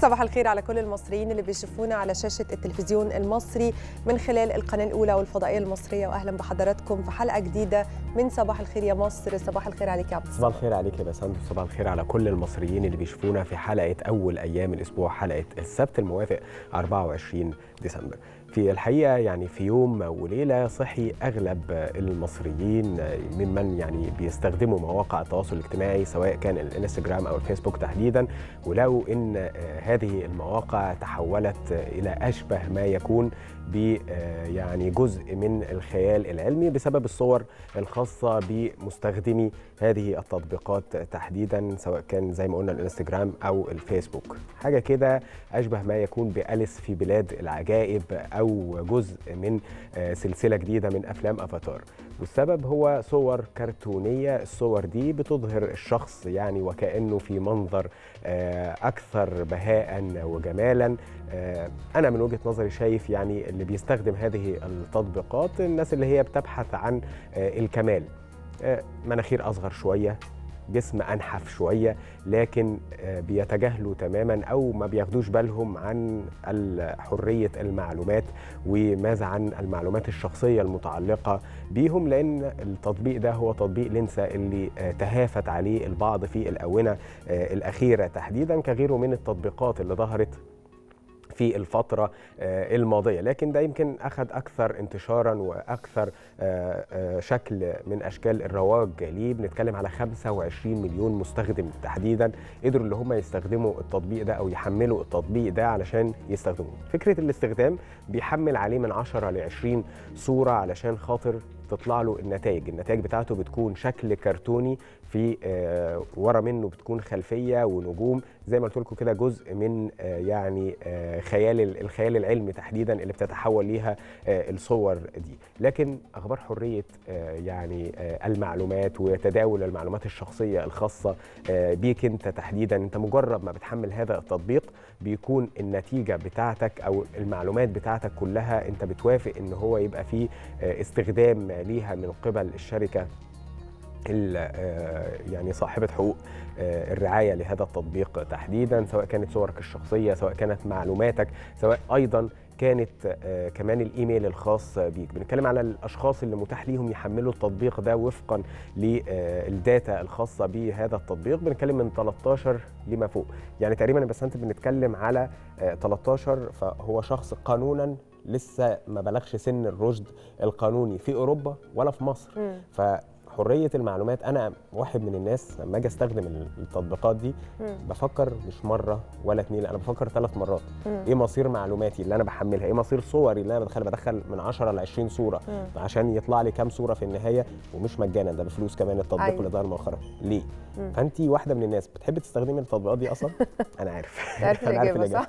صباح الخير على كل المصريين اللي بيشوفونا على شاشة التلفزيون المصري من خلال القناة الأولى والفضائية المصرية وأهلا بحضراتكم في حلقة جديدة من صباح الخير يا مصر صباح الخير عليك يا عبد صباح الخير عليك يا بسنت صباح الخير على كل المصريين اللي بيشوفونا في حلقة أول أيام الأسبوع حلقة السبت الموافق 24 ديسمبر في الحقيقة يعني في يوم وليلة صحي أغلب المصريين ممن يعني بيستخدموا مواقع التواصل الاجتماعي سواء كان الانستجرام أو الفيسبوك تحديدا ولو إن هذه المواقع تحولت إلى أشبه ما يكون ب يعني جزء من الخيال العلمي بسبب الصور الخاصة بمستخدمي هذه التطبيقات تحديدا سواء كان زي ما قلنا الانستجرام أو الفيسبوك حاجة كده أشبه ما يكون بأليس في بلاد العجائب أو جزء من سلسلة جديدة من أفلام أفاتار والسبب هو صور كرتونية الصور دي بتظهر الشخص يعني وكأنه في منظر أكثر بهاء وجمالا أنا من وجهة نظري شايف يعني اللي بيستخدم هذه التطبيقات الناس اللي هي بتبحث عن الكمال مناخير أصغر شوية جسم انحف شويه لكن بيتجاهلوا تماما او ما بياخدوش بالهم عن حريه المعلومات وماذا عن المعلومات الشخصيه المتعلقه بيهم لان التطبيق ده هو تطبيق لينسا اللي تهافت عليه البعض في الاونه الاخيره تحديدا كغيره من التطبيقات اللي ظهرت في الفترة الماضية لكن ده يمكن أخذ أكثر انتشارا وأكثر شكل من أشكال الرواج ليه بنتكلم على 25 مليون مستخدم تحديدا قدروا اللي هم يستخدموا التطبيق ده أو يحملوا التطبيق ده علشان يستخدموه فكرة الاستخدام بيحمل عليه من 10 ل 20 صورة علشان خاطر تطلع له النتائج النتائج بتاعته بتكون شكل كرتوني في آه ورا منه بتكون خلفيه ونجوم زي ما قلت لكم كده جزء من آه يعني آه خيال الخيال العلمي تحديدا اللي بتتحول ليها الصور دي لكن اخبار حريه يعني المعلومات وتداول المعلومات الشخصيه الخاصه بيك انت تحديدا انت مجرد ما بتحمل هذا التطبيق بيكون النتيجه بتاعتك او المعلومات بتاعتك كلها انت بتوافق ان هو يبقى فيه استخدام ليها من قبل الشركه يعني صاحبة حقوق الرعاية لهذا التطبيق تحديدا سواء كانت صورك الشخصية سواء كانت معلوماتك سواء أيضا كانت كمان الايميل الخاص بيك بنتكلم على الاشخاص اللي متاح ليهم يحملوا التطبيق ده وفقا للداتا الخاصه بهذا التطبيق بنتكلم من 13 لما فوق يعني تقريبا بس انت بنتكلم على 13 فهو شخص قانونا لسه ما بلغش سن الرشد القانوني في اوروبا ولا في مصر م. ف حريه المعلومات انا واحد من الناس لما اجي استخدم التطبيقات دي مم. بفكر مش مره ولا اتنين انا بفكر ثلاث مرات مم. ايه مصير معلوماتي اللي انا بحملها ايه مصير صوري اللي انا بدخل بدخل من 10 ل 20 صوره مم. عشان يطلع لي كام صوره في النهايه ومش مجانا ده بفلوس كمان التطبيق أيوة. اللي ظهر مؤخرا ليه مم. فانت واحده من الناس بتحبي تستخدمي التطبيقات دي اصلا انا عارف عارف الاجابه صح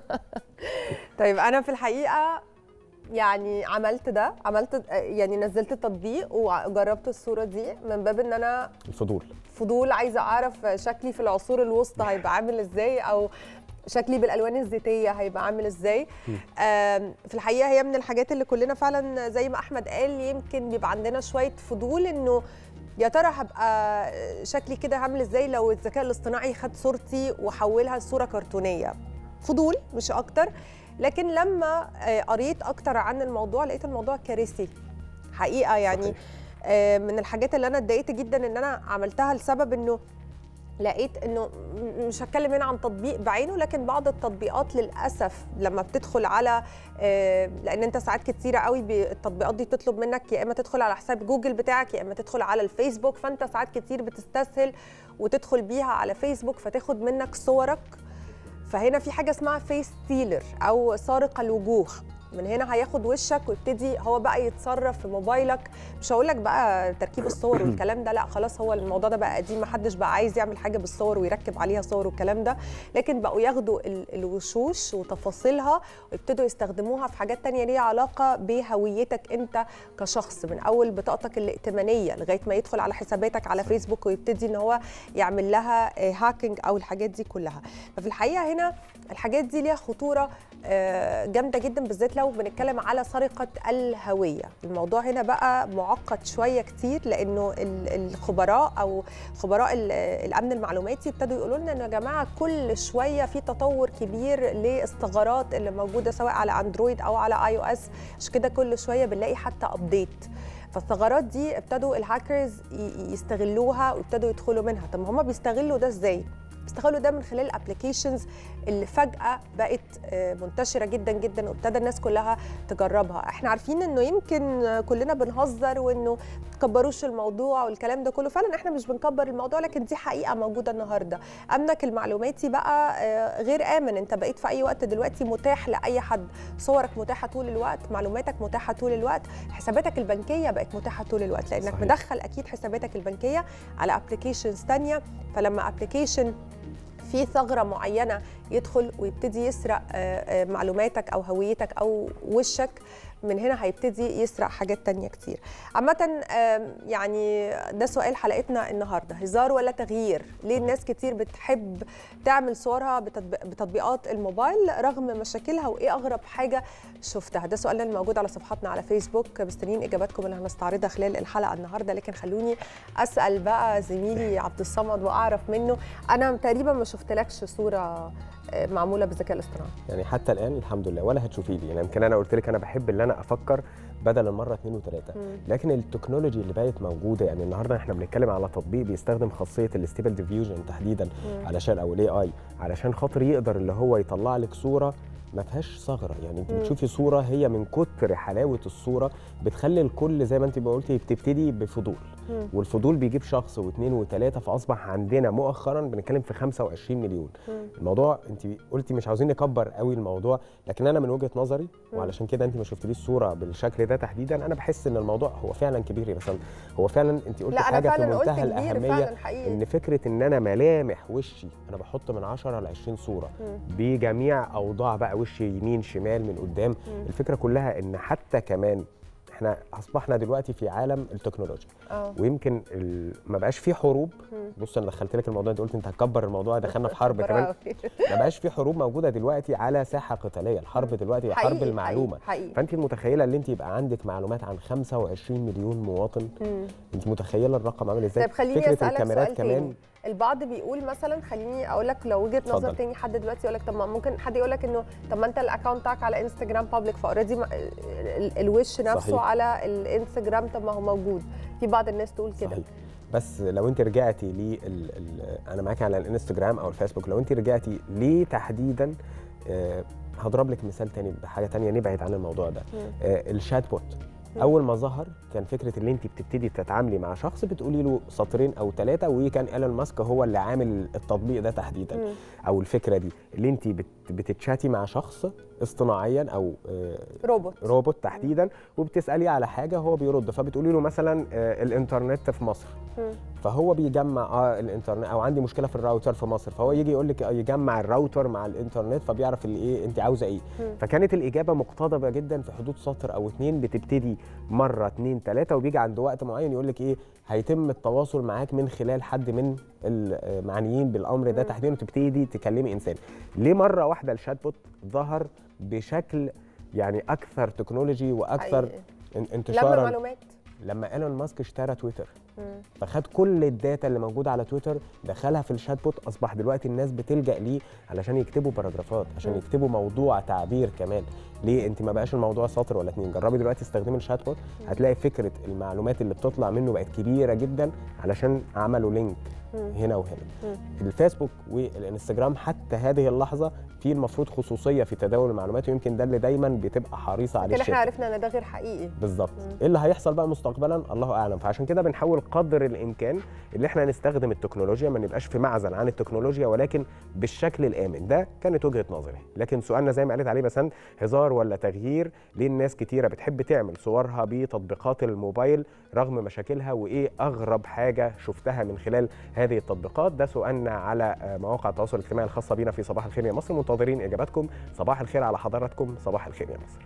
طيب انا في الحقيقه يعني عملت ده عملت يعني نزلت التطبيق وجربت الصوره دي من باب ان انا الفضول فضول عايزه اعرف شكلي في العصور الوسطى هيبقى عامل ازاي او شكلي بالالوان الزيتيه هيبقى عامل ازاي في الحقيقه هي من الحاجات اللي كلنا فعلا زي ما احمد قال يمكن بيبقى عندنا شويه فضول انه يا ترى هبقى شكلي كده عامل ازاي لو الذكاء الاصطناعي خد صورتي وحولها لصوره كرتونيه فضول مش اكتر لكن لما قريت اكتر عن الموضوع لقيت الموضوع كارثي حقيقه يعني صحيح. من الحاجات اللي انا اتضايقت جدا ان انا عملتها لسبب انه لقيت انه مش هتكلم هنا عن تطبيق بعينه لكن بعض التطبيقات للاسف لما بتدخل على لان انت ساعات كتيره قوي التطبيقات دي بتطلب منك يا اما تدخل على حساب جوجل بتاعك يا اما تدخل على الفيسبوك فانت ساعات كتير بتستسهل وتدخل بيها على فيسبوك فتاخد منك صورك فهنا في حاجه اسمها فيس ستيلر او سارق الوجوه من هنا هياخد وشك ويبتدي هو بقى يتصرف في موبايلك مش هقول لك بقى تركيب الصور والكلام ده لا خلاص هو الموضوع ده بقى قديم محدش بقى عايز يعمل حاجه بالصور ويركب عليها صور والكلام ده لكن بقوا ياخدوا الوشوش وتفاصيلها ويبتدوا يستخدموها في حاجات تانية ليها علاقه بهويتك انت كشخص من اول بطاقتك الائتمانيه لغايه ما يدخل على حساباتك على فيسبوك ويبتدي ان هو يعمل لها هاكينج او الحاجات دي كلها ففي الحقيقه هنا الحاجات دي ليها خطوره آه، جامده جدا بالذات لو بنتكلم على سرقه الهويه الموضوع هنا بقى معقد شويه كتير لانه ال- الخبراء او خبراء ال- الامن المعلوماتي ابتدوا يقولوا لنا انه يا جماعه كل شويه في تطور كبير للثغرات اللي موجوده سواء على اندرويد او على اي او اس عشان كده كل شويه بنلاقي حتى ابديت فالثغرات دي ابتدوا الهاكرز ي- يستغلوها وابتدوا يدخلوا منها طب ما هم بيستغلوا ده ازاي بيستغلوا ده من خلال الابلكيشنز اللي فجاه بقت آه، منتشره جدا جدا وابتدى الناس كلها تجربها احنا عارفين انه يمكن آه، كلنا بنهزر وانه تكبروش الموضوع والكلام ده كله فعلا احنا مش بنكبر الموضوع لكن دي حقيقه موجوده النهارده امنك المعلوماتي بقى آه، غير امن انت بقيت في اي وقت دلوقتي متاح لاي حد صورك متاحه طول الوقت معلوماتك متاحه طول الوقت حساباتك البنكيه بقت متاحه طول الوقت لانك صحيح. مدخل اكيد حساباتك البنكيه على ابلكيشنز تانية فلما ابلكيشن في ثغره معينه يدخل ويبتدي يسرق آه، آه، معلوماتك او هويتك او وشك من هنا هيبتدي يسرق حاجات تانية كتير عامة آم، يعني ده سؤال حلقتنا النهاردة هزار ولا تغيير ليه الناس كتير بتحب تعمل صورها بتطبيق- بتطبيقات الموبايل رغم مشاكلها وايه اغرب حاجة شفتها ده سؤالنا الموجود على صفحاتنا على فيسبوك مستنيين اجاباتكم اللي هنستعرضها خلال الحلقة النهاردة لكن خلوني اسأل بقى زميلي عبد الصمد واعرف منه انا تقريبا ما شفتلكش صورة آه، معمولة بالذكاء الاصطناعي يعني حتى الان الحمد لله ولا هتشوفي لي يعني يمكن انا قلت لك انا بحب ان انا افكر بدل المره اثنين وثلاثه مم. لكن التكنولوجي اللي بقت موجوده يعني النهارده احنا بنتكلم على تطبيق بيستخدم خاصيه الاستيبل ديفيوجن تحديدا مم. علشان او الاي اي علشان خاطر يقدر اللي هو يطلع لك صوره ما فيهاش ثغره يعني انت مم. بتشوفي صوره هي من كتر حلاوه الصوره بتخلي الكل زي ما انت ما قلتي بتبتدي بفضول مم. والفضول بيجيب شخص واثنين وثلاثه فاصبح عندنا مؤخرا بنتكلم في 25 مليون مم. الموضوع انت قلتي مش عاوزين نكبر قوي الموضوع لكن انا من وجهه نظري مم. وعلشان كده انت ما شفتليش صوره بالشكل ده تحديدا انا بحس ان الموضوع هو فعلا كبير يا بسام هو فعلا انت قلت لا انا حاجه في فعلا قلت منتهى كبير الاهميه فعلا حقيقي ان فكره ان انا ملامح وشي انا بحط من 10 ل 20 صوره مم. بجميع اوضاع بقى وشي يمين شمال من قدام مم. الفكره كلها ان حتى كمان احنا اصبحنا دلوقتي في عالم التكنولوجيا اه ويمكن ال... ما بقاش في حروب مم. بص انا دخلت لك الموضوع انت قلت انت هتكبر الموضوع دخلنا في حرب برافو كمان أوي. ما بقاش في حروب موجوده دلوقتي على ساحه قتاليه الحرب دلوقتي هي حرب حقيقي، المعلومه حقيقي حقيقي. فانت متخيله ان انت يبقى عندك معلومات عن 25 مليون مواطن مم. انت متخيله الرقم عامل ازاي طيب خليني فكره اسالك الكاميرات سؤال كمان تاني البعض بيقول مثلا خليني اقول لك لو وجهه نظر اتفضل. تاني حد دلوقتي يقول لك طب ما ممكن حد يقول لك انه طب ما انت الاكونت بتاعك على انستجرام بابليك فاوريدي الوش نفسه صحيح. على الانستجرام طب ما هو موجود في بعض الناس تقول كده صحيح بس لو انت رجعتي لي ال ال انا معاكي على الانستجرام او الفيسبوك لو انت رجعتي ليه تحديدا آه هضرب لك مثال تاني بحاجه تانية نبعد عن الموضوع ده مم. آه الشات بوت مم. اول ما ظهر كان فكره ان انت بتبتدي تتعاملي مع شخص بتقولي له سطرين او ثلاثه وكان ايلون ماسك هو اللي عامل التطبيق ده تحديدا مم. او الفكره دي اللي انت بت بتتشاتي مع شخص اصطناعيا او آه، روبوت روبوت تحديدا وبتساليه على حاجه هو بيرد فبتقولي له مثلا آه، الانترنت في مصر مم. فهو بيجمع اه الانترنت او عندي مشكله في الراوتر في مصر فهو يجي يقول لك آه، يجمع الراوتر مع الانترنت فبيعرف اللي ايه انت عاوزه ايه مم. فكانت الاجابه مقتضبه جدا في حدود سطر او اتنين بتبتدي مره اتنين تلاته وبيجي عند وقت معين يقول لك ايه هيتم التواصل معاك من خلال حد من المعنيين بالامر ده مم. تحديدا وتبتدي تكلمي انسان ليه مره واحده الشات بوت ظهر بشكل يعني اكثر تكنولوجي واكثر حقيقي. ان- لما انتشارا معلومات لما ايلون ماسك اشترى تويتر مم. فخد كل الداتا اللي موجوده على تويتر دخلها في الشات بوت اصبح دلوقتي الناس بتلجا ليه علشان يكتبوا باراجرافات عشان مم. يكتبوا موضوع تعبير كمان ليه انت ما بقاش الموضوع سطر ولا اتنين جربي دلوقتي استخدمي الشات بوت هتلاقي فكره المعلومات اللي بتطلع منه بقت كبيره جدا علشان عملوا لينك مم. هنا وهنا مم. الفيسبوك والانستجرام حتى هذه اللحظه في المفروض خصوصيه في تداول المعلومات ويمكن ده اللي دايما بتبقى حريصه عليه كده احنا الشركه عرفنا ان ده غير حقيقي بالظبط مم. ايه اللي هيحصل بقى مستقبلا الله اعلم فعشان كده بنحاول قدر الامكان اللي احنا نستخدم التكنولوجيا ما نبقاش في معزل عن التكنولوجيا ولكن بالشكل الامن ده كانت وجهه نظري لكن سؤالنا زي ما قالت عليه بسنت هزار ولا تغيير ليه الناس كتيره بتحب تعمل صورها بتطبيقات الموبايل رغم مشاكلها وايه اغرب حاجه شفتها من خلال هذه التطبيقات ده سؤالنا على آه، مواقع التواصل الاجتماعي الخاصه بينا في صباح الخير يا مصر منتظرين اجاباتكم صباح الخير على حضراتكم صباح الخير يا مصر